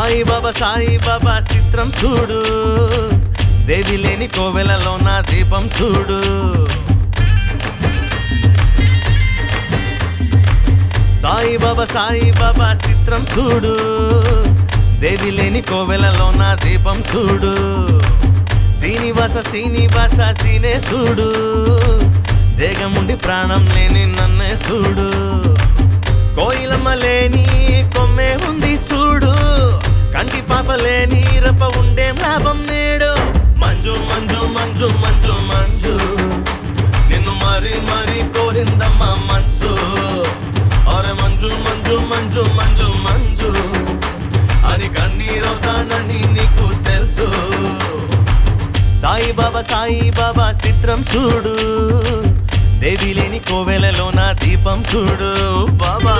సాయిబాబా సాయిబాబా చిత్రం చూడు దేవి లేని కోవెలలో నా దీపం చూడు సాయిబాబా సాయిబాబా చిత్రం చూడు దేవి లేని కోవెలలో నా దీపం చూడు శ్రీనివాస శ్రీనివాస సీనే చూడు దేగముండి ప్రాణం లేని నన్నే చూడు కోయిలమ్మ లేని కొమ్మే ఉంది చూడు కంటి పాప లేని రప ఉండేం లాభం నేడు మంజు మంజు మంజు మంజు మంజు నిన్ను మరి మరి కోరిందమ్మ మంచు అరే మంజు మంజు మంజు మంజు మంజు అని కన్నీరవుతానని నీకు తెలుసు సాయిబాబా సాయిబాబా చిత్రం చూడు దేవి లేని కోవెలలో నా దీపం చూడు బాబా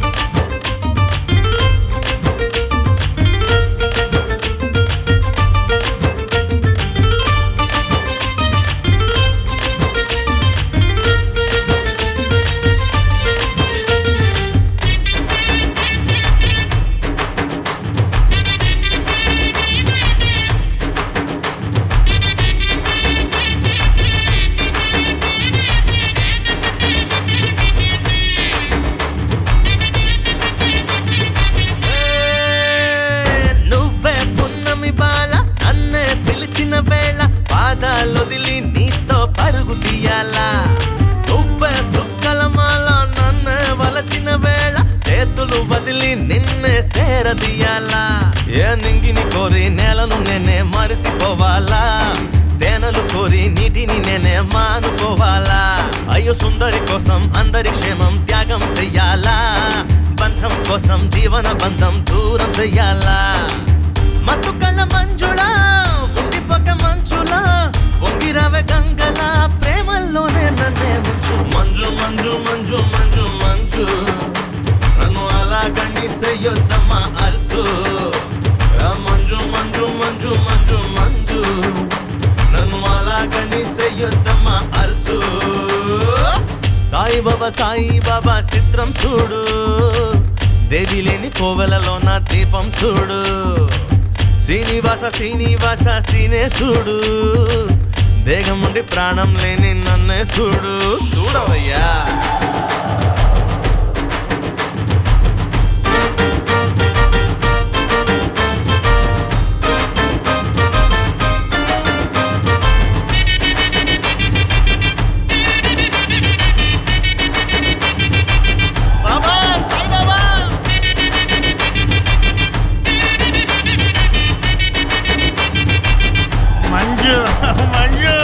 నువ్వే పున్నమి బాల అన్నే పిలిచిన వేళ పాదాలొదిలి నీతో పరుగు తీయాలా నువ్వే సుక్కల మాల నన్నే వలచిన వేళ చేతులు వదిలి నిన్నే సేరదీయాలా ఏ నింగిని కోరి నేలను నేనే మరిసిపోవాలా తేనెలు కోరి నీటిని నేనే మానుకోవాలా అయ్యో సుందరి కోసం అందరి క్షేమం త్యాగం చెయ్యాలా బంధం కోసం జీవన బంధం దూరం చెయ్యాలా మత్తు కళ్ళ మంజులా ఉండిపోక మంచులా పొంగిరవే గంగల ప్రేమల్లోనే నన్నే ముంచు మంజు మంజు మంజు మంజు మంజు నన్ను అలా కన్నీసెయ్యొద్దమ్మా అల్సు ఆ మంజు మంజు మంజు మంజు మంజు నన్ను అలా కన్నీసెయ్యొద్దమ్మా అల్సు సాయిబాబా సాయిబాబా చిత్రం చూడు దేవి లేని కోవెలలో నా దీపం చూడు శ్రీనివాస శ్రీనివాస సీనే చూడు దేగముండి ప్రాణం లేని నన్నే చూడు చూడవయ్యా బాబా సాయిబాబా మంజు మంజు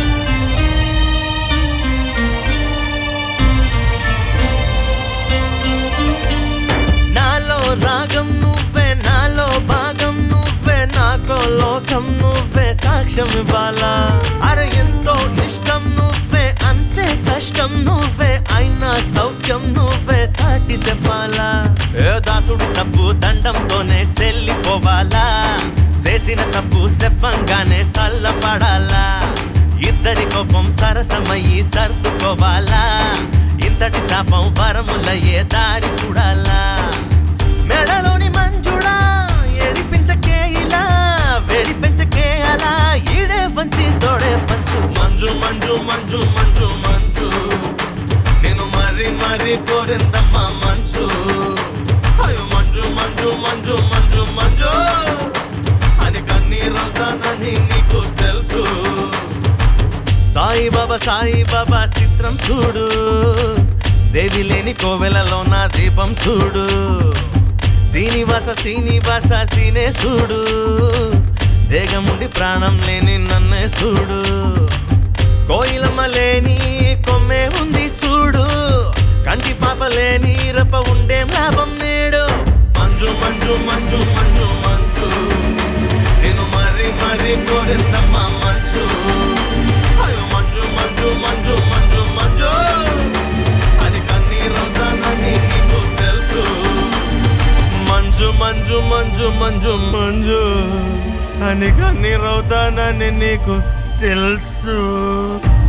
నాలో రాగం నువ్వే నాలో భాగం నువ్వే నాకో లోకం నువ్వే సాక్ష్యం ఇవ్వాలా అరే ఎంతో ఇష్టం నువ్వే అంతే కష్టం నువ్వే అయినా సౌఖ్యం నువ్వే సాటి చెప్పాలా ఏ దాసుడి తప్పు దండంతోనే సెల్లిపోవాలా చేసిన తప్పు చెప్పంగానే సల్లపడాలా ఇద్దరి కోపం సరసమయ్యి సర్దుకోవాలా ఇంతటి శాపం వరములయ్యే దారి చూడాలా మెడలోని మంజుడా ఏడిపించకే ఇలా వేడిపించకే అలా ఈడే పంచి తోడే పంచు మంజు మంజు మంజు మంజు మంజు నేను మరి మరి కోరిందమ్మా మంచు అయ్యో మంజు మంజు మంజు మంజు మంజు అని కన్నీరవుతానని నీకు తెలుసు సాయిబాబా సాయిబాబా చిత్రం చూడు దేవి లేని కోవెలలో నా దీపం చూడు శ్రీనివాస శ్రీనివాస సీనే చూడు దేగముండి ప్రాణం లేని నన్నే చూడు కోయిలమ్మ లేని కొమ్మే ఉంది చూడు కంటి పాప లేని రప ఉండేం లాభం నేడు మంజు మంజు మంజు మంజు మంజు నేను మరి మరి కోరిందమ్మ మంచు అయ్యో మంజు మంజు మంజు మంజు మంజు అని కన్నీరవుతానని నీకు తెలుసు మంజు మంజు మంజు మంజు మంజు అని కన్నీరవుతానని నీకు తెలుసు